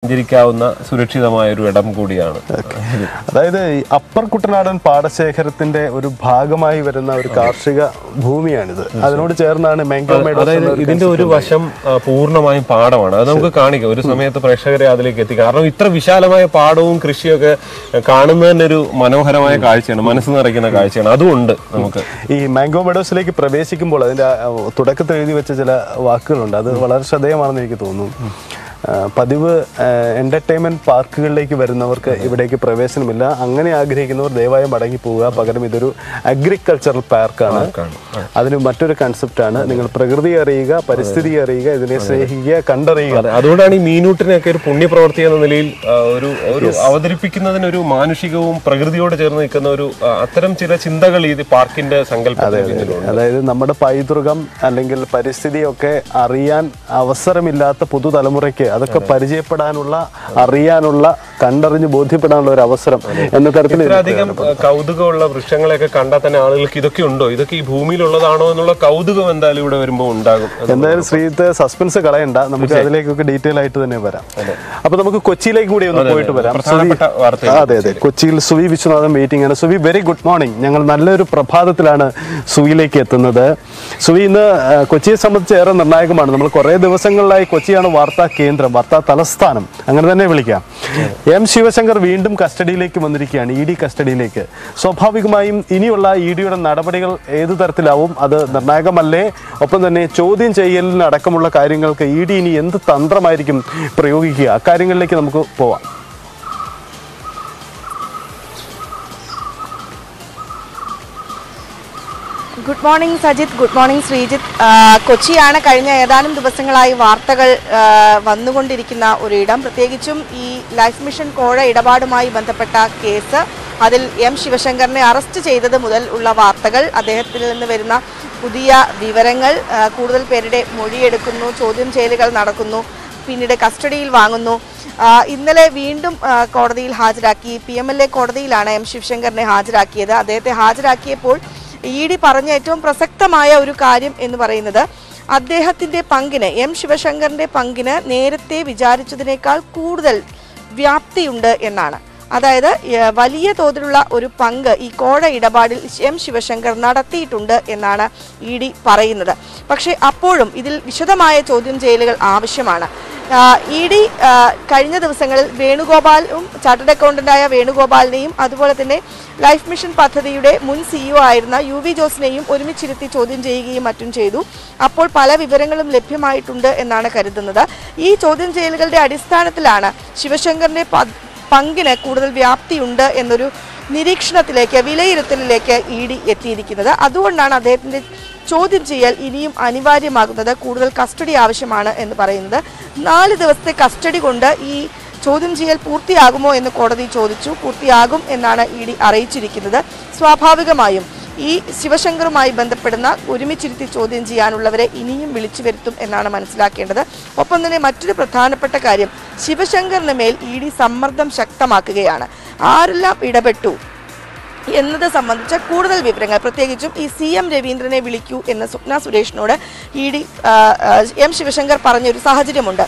സഞ്ചരിക്കാവുന്ന സുരക്ഷിതമായ ഒരു ഇടം കൂടിയാണ് അതായത് ഈ അപ്പർ കുട്ടനാടൻ പാടശേഖരത്തിന്റെ ഒരു ഭാഗമായി വരുന്ന ഒരു കാർഷിക ഭൂമിയാണിത് അതിനോട് ചേർന്നാണ് മാംഗോ മേഡോസ് അതായത് എന്ന ഒരു ഇതിന്റെ ഒരു വശം ആ, പൂർണ്ണമായും പാടമാണ് അത് നമുക്ക് കാണിക്കാം ഒരു സമയത്ത് പ്രേക്ഷകരെ അതിലേക്ക് എത്തിക്കാം കാരണം ഇത്ര വിശാലമായ പാടവും കൃഷിയൊക്കെ കാണുന്നത് തന്നെ ഒരു മനോഹരമായ കാഴ്ചയാണ് മനസ്സ് നിറയ്ക്കുന്ന കാഴ്ചയാണ് അതുകൊണ്ട് നമുക്ക് ഈ മാംഗോ മെഡോസിലേക്ക് പ്രവേശിക്കുമ്പോൾ അതിന്റെ ആ, തുടക്കത്തിൽ എഴുതി വെച്ച ചില വാക്കുകളുണ്ട് അത് വളരെ ശ്രദ്ധേയമാണെന്ന് എനിക്ക് തോന്നുന്നു ആ, പതിവ് എന്റർടൈൻമെന്റ് പാർക്കുകളിലേക്ക് വരുന്നവർക്ക് ഇവിടേക്ക് പ്രവേശനമില്ല അങ്ങനെ ആഗ്രഹിക്കുന്നവർ ദയവായി മടങ്ങി പോവുക പകരം ഇതൊരു അഗ്രികൾച്ചറൽ പാർക്കാണ് അതിന് മറ്റൊരു കൺസെപ്റ്റാണ് നിങ്ങൾ പ്രകൃതി അറിയുക പരിസ്ഥിതി അറിയുക ഇതിനെ സ്നേഹിക്കുക കണ്ടറിയുക അതെ അതുകൊണ്ടാണ് ഈ മീനൂട്ടിനെയൊക്കെ ഒരു പുണ്യപ്രവൃത്തി എന്ന നിലയിൽ ആ, ഒരു ഒരു അവതരിപ്പിക്കുന്നതിന് ഒരു മാനുഷികവും പ്രകൃതിയോട് ചേർന്ന് നിൽക്കുന്ന ഒരു ആ, അത്തരം ചില ചിന്തകൾ ഈ പാർക്കിന്റെ സങ്കല്പത്തിന് പിന്നിലുണ്ട് അതായത് നമ്മുടെ പൈതൃകം അല്ലെങ്കിൽ പരിസ്ഥിതിയൊക്കെ അറിയാൻ അവസരമില്ലാത്ത പുതുതലമുറയ്ക്ക് അതൊക്കെ പരിചയപ്പെടാനുള്ള അറിയാനുള്ള കണ്ടറിഞ്ഞ് ബോധ്യപ്പെടാനുള്ള ഒരു അവസരം എന്ന തരത്തിൽ ഇത് ഇത്രയധികം ആ, കൗതുകമുള്ള വൃക്ഷങ്ങളെയൊക്കെ കണ്ടാൽ തന്നെ ആളുകൾക്ക് ഇതൊക്കെ ഉണ്ടോ ഇതൊക്കെ ഈ ഭൂമിയിലുള്ളതാണോ എന്നുള്ള കൗതുകം എന്തായാലും ഇവിടെ വരുമ്പോൾ ഉണ്ടാകും അത് എന്തായാലും ശ്രീജിത്ത് സസ്പെൻസ് കളയണ്ട നമുക്ക് അതിലേക്കൊക്കെ ഡീറ്റെയിൽ ആയിട്ട് തന്നെ വരാം അപ്പൊ നമുക്ക് കൊച്ചിയിലേക്ക് കൂടി ഒന്ന് പോയിട്ട് വരാം പ്രധാനപ്പെട്ട വാർത്ത അതെ അതെ കൊച്ചിയിൽ സുവി വിശ്വനാഥൻ വെയിറ്റിംഗ് ആണ് സുവി വെരി ഗുഡ് മോർണിംഗ് ഞങ്ങൾ നല്ലൊരു പ്രഭാതത്തിലാണ് സുവിയിലേക്ക് എത്തുന്നത് സുവി ഇന്ന് ആ, കൊച്ചിയെ സംബന്ധിച്ച് ഏറെ നിർണായകമാണ് നമ്മൾ കുറേ ദിവസങ്ങളിലായി കൊച്ചിയാണ് വാർത്താ കേന്ദ്രം വാർത്താ തലസ്ഥാനം അങ്ങനെ തന്നെ വിളിക്കാം എം ശിവശങ്കർ വീണ്ടും കസ്റ്റഡിയിലേക്ക് വന്നിരിക്കുകയാണ് ഇ ഡി കസ്റ്റഡിയിലേക്ക് സ്വാഭാവികമായും ഇനിയുള്ള ഇ ഡിയുടെ നടപടികൾ ഏതു തരത്തിലാവും അത് നിർണായകമല്ലേ ഒപ്പം തന്നെ ചോദ്യം ചെയ്യലിന് അടക്കമുള്ള കാര്യങ്ങൾക്ക് ഇ ഡി ഇനി എന്ത് തന്ത്രമായിരിക്കും പ്രയോഗിക്കുക അക്കാര്യങ്ങളിലേക്ക് നമുക്ക് പോവാം good morning Sajith good morning Sreejith ആ, കൊച്ചിയാണ് കഴിഞ്ഞ ഏതാനും ദിവസങ്ങളായി വാർത്തകൾ ആ, വന്നുകൊണ്ടിരിക്കുന്ന ഒരു ഇടം പ്രത്യേകിച്ചും ഈ ലൈഫ് മിഷൻ കോഴ ഇടപാടുമായി ബന്ധപ്പെട്ട കേസ് അതിൽ എം ശിവശങ്കറിനെ അറസ്റ്റ് ചെയ്തത് മുതൽ ഉള്ള വാർത്തകൾ അദ്ദേഹത്തിൽ നിന്ന് വരുന്ന പുതിയ വിവരങ്ങൾ ആ, കൂടുതൽ പേരുടെ മൊഴിയെടുക്കുന്നു ചോദ്യം ചെയ്യലുകൾ നടക്കുന്നു പിന്നീട് കസ്റ്റഡിയിൽ വാങ്ങുന്നു ആ, ഇന്നലെ വീണ്ടും ആ, കോടതിയിൽ ഹാജരാക്കി പി എം എൽ എ കോടതിയിലാണ് എം ശിവശങ്കറിനെ ഹാജരാക്കിയത് അദ്ദേഹത്തെ ഹാജരാക്കിയപ്പോൾ ഇ ഡി പറഞ്ഞ ഏറ്റവും പ്രസക്തമായ ഒരു കാര്യം എന്ന് പറയുന്നത് അദ്ദേഹത്തിന്റെ പങ്കിന് എം ശിവശങ്കറിന്റെ പങ്കിന് നേരത്തെ വിചാരിച്ചതിനേക്കാൾ കൂടുതൽ വ്യാപ്തിയുണ്ട് എന്നാണ് അതായത് ഏഹ്, വലിയ തോതിലുള്ള ഒരു പങ്ക് ഈ കോഴ ഇടപാടിൽ എം ശിവശങ്കർ നടത്തിയിട്ടുണ്ട് എന്നാണ് ഇ ഡി പറയുന്നത് പക്ഷേ അപ്പോഴും ഇതിൽ വിശദമായ ചോദ്യം ചെയ്യലുകൾ ആവശ്യമാണ് ഇ ഡി കഴിഞ്ഞ ദിവസങ്ങളിൽ വേണുഗോപാലും ചാർട്ടേഡ് അക്കൗണ്ടന്റായ വേണുഗോപാലിനെയും അതുപോലെ തന്നെ ലൈഫ് മിഷൻ പദ്ധതിയുടെ മുൻ സിഇഒ ആയിരുന്ന യു വി ജോസിനെയും ഒരുമിച്ചിരുത്തി ചോദ്യം ചെയ്യുകയും മറ്റും ചെയ്തു അപ്പോൾ പല വിവരങ്ങളും ലഭ്യമായിട്ടുണ്ട് എന്നാണ് കരുതുന്നത് ഈ ചോദ്യം ചെയ്യലുകളുടെ അടിസ്ഥാനത്തിലാണ് ശിവശങ്കറിന്റെ പ- പങ്കിന് കൂടുതൽ വ്യാപ്തിയുണ്ട് എന്നൊരു നിരീക്ഷണത്തിലേക്ക് വിലയിരുത്തലിലേക്ക് ഇ ഡി എത്തിയിരിക്കുന്നത് അതുകൊണ്ടാണ് അദ്ദേഹത്തിന്റെ ചോദ്യം ചെയ്യൽ ഇനിയും അനിവാര്യമാകുന്നത് കൂടുതൽ കസ്റ്റഡി ആവശ്യമാണ് എന്ന് പറയുന്നത് നാല് ദിവസത്തെ കസ്റ്റഡി കൊണ്ട് ഈ ചോദ്യം ചെയ്യൽ പൂർത്തിയാകുമോ എന്ന് കോടതി ചോദിച്ചു പൂർത്തിയാകും എന്നാണ് ഇ ഡി അറിയിച്ചിരിക്കുന്നത് സ്വാഭാവികമായും ഈ ശിവശങ്കറുമായി ബന്ധപ്പെടുന്ന ഒരുമിച്ചിരുത്തി ചോദ്യം ചെയ്യാനുള്ളവരെ ഇനിയും വിളിച്ചു വരുത്തും എന്നാണ് മനസ്സിലാക്കേണ്ടത് ഒപ്പം തന്നെ മറ്റൊരു പ്രധാനപ്പെട്ട കാര്യം ശിവശങ്കറിന് മേൽ ഇ ഡി സമ്മർദ്ദം ശക്തമാക്കുകയാണ് ആരെല്ലാം ഇടപെട്ടു എന്നത് സംബന്ധിച്ച കൂടുതൽ വിവരങ്ങൾ പ്രത്യേകിച്ചും ഈ സി എം രവീന്ദ്രനെ വിളിക്കൂ എന്ന് സ്വപ്ന സുരേഷിനോട് ഇ ഡി എം ശിവശങ്കർ പറഞ്ഞൊരു സാഹചര്യമുണ്ട്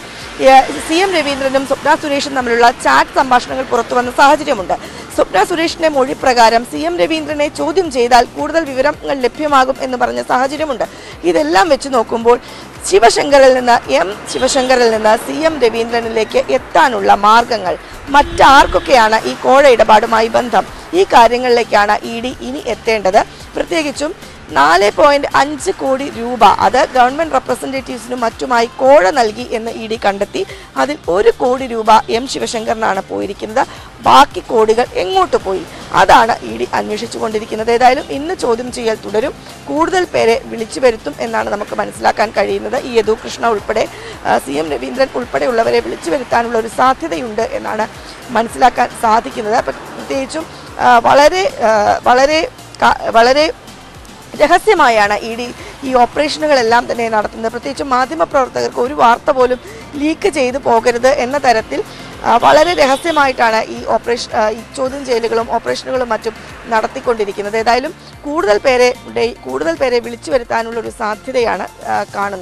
സി എം രവീന്ദ്രനും സ്വപ്ന സുരേഷും തമ്മിലുള്ള ചാറ്റ് സംഭാഷണങ്ങൾ പുറത്തു വന്ന സാഹചര്യമുണ്ട് സ്വപ്ന സുരേഷിന്റെ മൊഴി പ്രകാരം സി എം രവീന്ദ്രനെ ചോദ്യം ചെയ്താൽ കൂടുതൽ വിവരങ്ങൾ ലഭ്യമാകും എന്ന് പറഞ്ഞ സാഹചര്യമുണ്ട് ഇതെല്ലാം വെച്ച് നോക്കുമ്പോൾ ശിവശങ്കറിൽ നിന്ന് എം ശിവശങ്കറിൽ നിന്ന് സി എം രവീന്ദ്രനിലേക്ക് എത്താനുള്ള മാർഗങ്ങൾ മറ്റാർക്കൊക്കെയാണ് ഈ കോഴ ഇടപാടുമായി ബന്ധം ഈ കാര്യങ്ങളിലേക്കാണ് ഇ ഡി ഇനി എത്തേണ്ടത് പ്രത്യേകിച്ചും നാല് പോയിന്റ് അഞ്ച് കോടി രൂപ അത് ഗവൺമെന്റ് റെപ്രസെൻറ്റേറ്റീവ്സിനും മറ്റുമായി കോഴ നൽകി എന്ന് ഇ ഡി കണ്ടെത്തി അതിൽ ഒരു കോടി രൂപ എം ശിവശങ്കറിനാണ് പോയിരിക്കുന്നത് ബാക്കി കോടികൾ എങ്ങോട്ട് പോയി അതാണ് ഇ ഡി അന്വേഷിച്ചു കൊണ്ടിരിക്കുന്നത് ഏതായാലും ഇന്ന് ചോദ്യം ചെയ്യൽ തുടരും കൂടുതൽ പേരെ വിളിച്ചു വരുത്തും എന്നാണ് നമുക്ക് മനസ്സിലാക്കാൻ കഴിയുന്നത് ഈ യദു കൃഷ്ണ ഉൾപ്പെടെ ആ, സി എം രവീന്ദ്രൻ ഉൾപ്പെടെയുള്ളവരെ വിളിച്ചു വരുത്താനുള്ള ഒരു സാധ്യതയുണ്ട് എന്നാണ് മനസ്സിലാക്കാൻ സാധിക്കുന്നത് പ്ര- പ്രത്യേകിച്ചും ആ, വളരെ ആ, വളരെ ക- വളരെ രഹസ്യമായാണ് ഇ ഡി ഈ ഓപ്പറേഷനുകളെല്ലാം തന്നെ നടത്തുന്നത് പ്രത്യേകിച്ച് മാധ്യമപ്രവർത്തകർക്ക് ഒരു വാർത്ത പോലും ലീക്ക് ചെയ്തു പോകരുത് എന്ന തരത്തിൽ ആ, വളരെ രഹസ്യമായിട്ടാണ് ഈ ഓപ്പറേഷൻ ആ, ഈ ചോദ്യം ചെയ്യലുകളും ഓപ്പറേഷനുകളും മറ്റും നടത്തിക്കൊണ്ടിരിക്കുന്നത് ഏതായാലും കൂടുതൽ പേരെ ഉടെ- കൂടുതൽ പേരെ വിളിച്ചു വരുത്താനുള്ള ഒരു സാധ്യതയാണ് ആ, കാണുന്നത്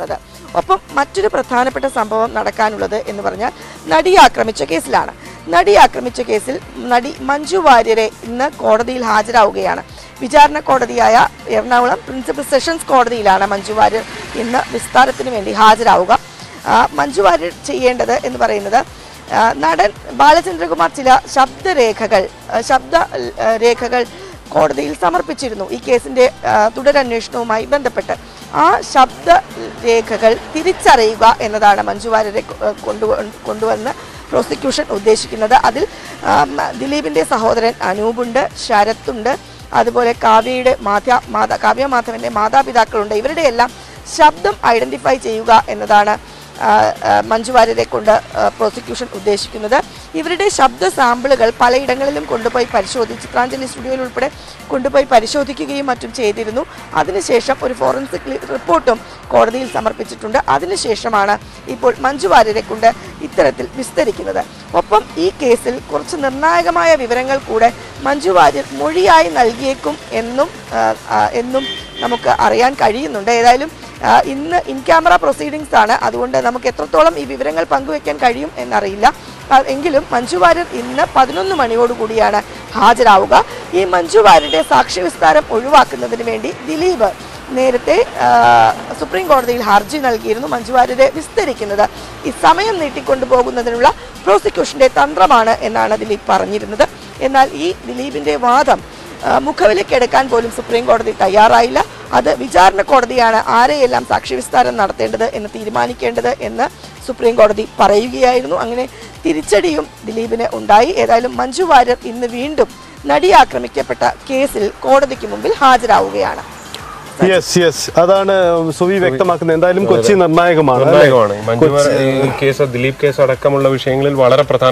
ഒപ്പം മറ്റൊരു പ്രധാനപ്പെട്ട സംഭവം നടക്കാനുള്ളത് എന്ന് പറഞ്ഞാൽ നടി ആക്രമിച്ച കേസിലാണ് നടി ആക്രമിച്ച കേസിൽ നടി മഞ്ജു വാര്യരെ ഇന്ന് കോടതിയിൽ ഹാജരാവുകയാണ് വിചാരണ കോടതിയായ എറണാകുളം പ്രിൻസിപ്പൽ സെഷൻസ് കോടതിയിലാണ് മഞ്ജു വാര്യർ ഇന്ന് വിസ്താരത്തിന് വേണ്ടി ഹാജരാവുക ആ, മഞ്ജു വാര്യർ ചെയ്യേണ്ടത് എന്ന് പറയുന്നത് ആ, നടൻ ബാലചന്ദ്രകുമാർ ചില ശബ്ദരേഖകൾ ആ, ശബ്ദ ആ, രേഖകൾ കോടതിയിൽ സമർപ്പിച്ചിരുന്നു ഈ കേസിന്റെ ആ, തുടരന്വേഷണവുമായി ബന്ധപ്പെട്ട് ആ ശബ്ദ രേഖകൾ തിരിച്ചറിയുക എന്നതാണ് മഞ്ജു വാര്യരെ കൊ- ആ, കൊണ്ടുവ കൊണ്ടുവന്ന് പ്രോസിക്യൂഷൻ ഉദ്ദേശിക്കുന്നത് അതിൽ ആ, മ- ദിലീപിന്റെ സഹോദരൻ അനൂപുണ്ട് ശരത്തുണ്ട് അതുപോലെ കാവ്യയുടെ മാതാ മാതാ കാവ്യ മാധവന്റെ മാതാപിതാക്കളുണ്ട് ഇവരുടെ എല്ലാം ശബ്ദം ഐഡന്റിഫൈ ചെയ്യുക എന്നതാണ് ആ, ആ, മഞ്ജു വാര്യരെ കൊണ്ട് ആ, പ്രോസിക്യൂഷൻ ഉദ്ദേശിക്കുന്നത് ഇവരുടെ ശബ്ദ സാമ്പിളുകൾ പലയിടങ്ങളിലും കൊണ്ടുപോയി പരിശോധിച്ച് ചിത്രാഞ്ജലി സ്റ്റുഡിയോയിൽ ഉൾപ്പെടെ കൊണ്ടുപോയി പരിശോധിക്കുകയും മറ്റും ചെയ്തിരുന്നു അതിനുശേഷം ഒരു ഫോറൻസിക് റിപ്പോർട്ടും കോടതിയിൽ സമർപ്പിച്ചിട്ടുണ്ട് അതിനുശേഷമാണ് ഇപ്പോൾ മഞ്ജു വാര്യരെ കൊണ്ട് ഇത്തരത്തിൽ വിസ്തരിക്കുന്നത് ഒപ്പം ഈ കേസിൽ കുറച്ച് നിർണായകമായ വിവരങ്ങൾ കൂടെ മഞ്ജു വാര്യർ മൊഴിയായി നൽകിയേക്കും എന്നും ആ, ആ, എന്നും നമുക്ക് അറിയാൻ കഴിയുന്നുണ്ട് ഏതായാലും ആ, ഇന്ന് ഇൻ ക്യാമറ പ്രൊസീഡിങ്സ് ആണ് അതുകൊണ്ട് നമുക്ക് എത്രത്തോളം ഈ വിവരങ്ങൾ പങ്കുവെക്കാൻ കഴിയും എന്നറിയില്ല ആ, എങ്കിലും മഞ്ജു വാര്യർ ഇന്ന് പതിനൊന്ന് മണിയോടുകൂടിയാണ് ഹാജരാവുക ഈ മഞ്ജു വാര്യരുടെ സാക്ഷി വിസ്താരം ഒഴിവാക്കുന്നതിന് വേണ്ടി ദിലീപ് നേരത്തെ ആ, സുപ്രീം കോടതിയിൽ ഹർജി നൽകിയിരുന്നു മഞ്ജു വാര്യരെ വിസ്തരിക്കുന്നത് ഈ സമയം നീട്ടിക്കൊണ്ടുപോകുന്നതിനുള്ള പ്രോസിക്യൂഷന്റെ തന്ത്രമാണ് എന്നാണ് ദിലീപ് പറഞ്ഞിരുന്നത് എന്നാൽ ഈ ദിലീപിന്റെ വാദം ആ, മുഖവിലക്കെടുക്കാൻ പോലും സുപ്രീം കോടതി തയ്യാറായില്ല അത് വിചാരണ കോടതിയാണ് ആരെയെല്ലാം സാക്ഷി വിസ്താരം നടത്തേണ്ടത് എന്ന് തീരുമാനിക്കേണ്ടത് എന്ന് സുപ്രീം കോടതി പറയുകയായിരുന്നു അങ്ങനെ തിരിച്ചടിയും ദിലീപിന് ഉണ്ടായി ഏതായാലും മഞ്ജു വാര്യർ ഇന്ന് വീണ്ടും നടി ആക്രമിക്കപ്പെട്ട കേസിൽ കോടതിക്ക് മുമ്പിൽ ഹാജരാവുകയാണ് യെസ് യെസ് അതാണ് സുവി വ്യക്തമാക്കുന്നത് എന്തായാലും കൊച്ചി നിർണായകമാണ് അല്ലേ? നിർണായകമാണ് മഞ്ജു വാര്യർ ഈ കേസ് ദിലീപ് കേസ് അടക്കമുള്ള വിഷയങ്ങളിൽ വളരെ പ്രധാന